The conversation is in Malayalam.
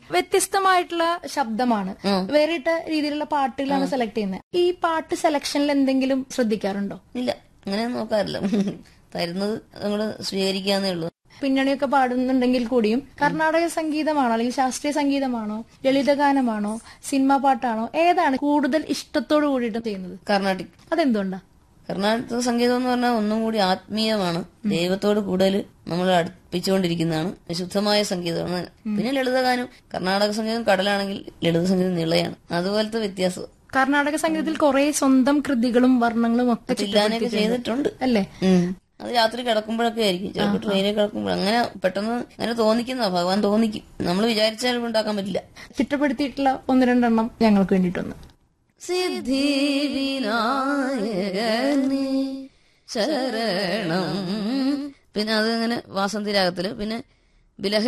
വ്യത്യസ്തമായിട്ടുള്ള ശബ്ദമാണ് വേറിട്ട രീതിയിലുള്ള പാട്ടുകളാണ് സെലക്ട് ചെയ്യുന്നത് ഈ പാട്ട് സെലക്ഷനിൽ എന്തെങ്കിലും ശ്രദ്ധിക്കാറുണ്ടോ ഇല്ല അങ്ങനെ നോക്കാറില്ല തരുന്നത് നമ്മള് സ്വീകരിക്കാന്നേ ഉള്ളൂ പിന്നണിയൊക്കെ പാടുന്നുണ്ടെങ്കിൽ കൂടിയും കർണാടക സംഗീതമാണോ അല്ലെങ്കിൽ ശാസ്ത്രീയ സംഗീതമാണോ ലളിതഗാനമാണോ സിനിമാ പാട്ടാണോ ഏതാണ് കൂടുതൽ ഇഷ്ടത്തോടു കൂടിയിട്ട് ചെയ്യുന്നത് കർണാട്ടിക് അതെന്തുകൊണ്ടാ കർണാടക സംഗീതം എന്ന് പറഞ്ഞാൽ ഒന്നും കൂടി ആത്മീയമാണ് ദൈവത്തോട് കൂടുതൽ നമ്മൾ അടുപ്പിച്ചുകൊണ്ടിരിക്കുന്നതാണ് ശുദ്ധമായ സംഗീതമാണ് പിന്നെ ലളിതഗാനം കർണാടക സംഗീതം കടലാണെങ്കിൽ ലളിത സംഗീതം നിളയാണ് അതുപോലത്തെ വ്യത്യാസം കർണാടക സംഗീതത്തിൽ കുറെ സ്വന്തം കൃതികളും വർണ്ണങ്ങളും ഒക്കെ തില്ലാനൊക്കെ ചെയ്തിട്ടുണ്ട് അല്ലേ ഉം. അത് രാത്രി കിടക്കുമ്പോഴൊക്കെ ആയിരിക്കും ചിലപ്പോൾ ട്രെയിനിൽ കിടക്കുമ്പോൾ അങ്ങനെ പെട്ടെന്ന് അങ്ങനെ തോന്നിക്കുന്ന ഭഗവാൻ തോന്നിക്കും നമ്മൾ വിചാരിച്ചാൽ ഉണ്ടാക്കാൻ പറ്റില്ല ചിട്ടപ്പെടുത്തിയിട്ടുള്ള ഒന്ന് രണ്ടെണ്ണം ഞങ്ങൾക്ക് വേണ്ടിയിട്ടൊന്ന് സിദ്ധി വിനായകനെ ശരണം പിന്നെ അത് ഇങ്ങനെ വാസന്തി രാഗത്തില് പിന്നെ ബിലഹ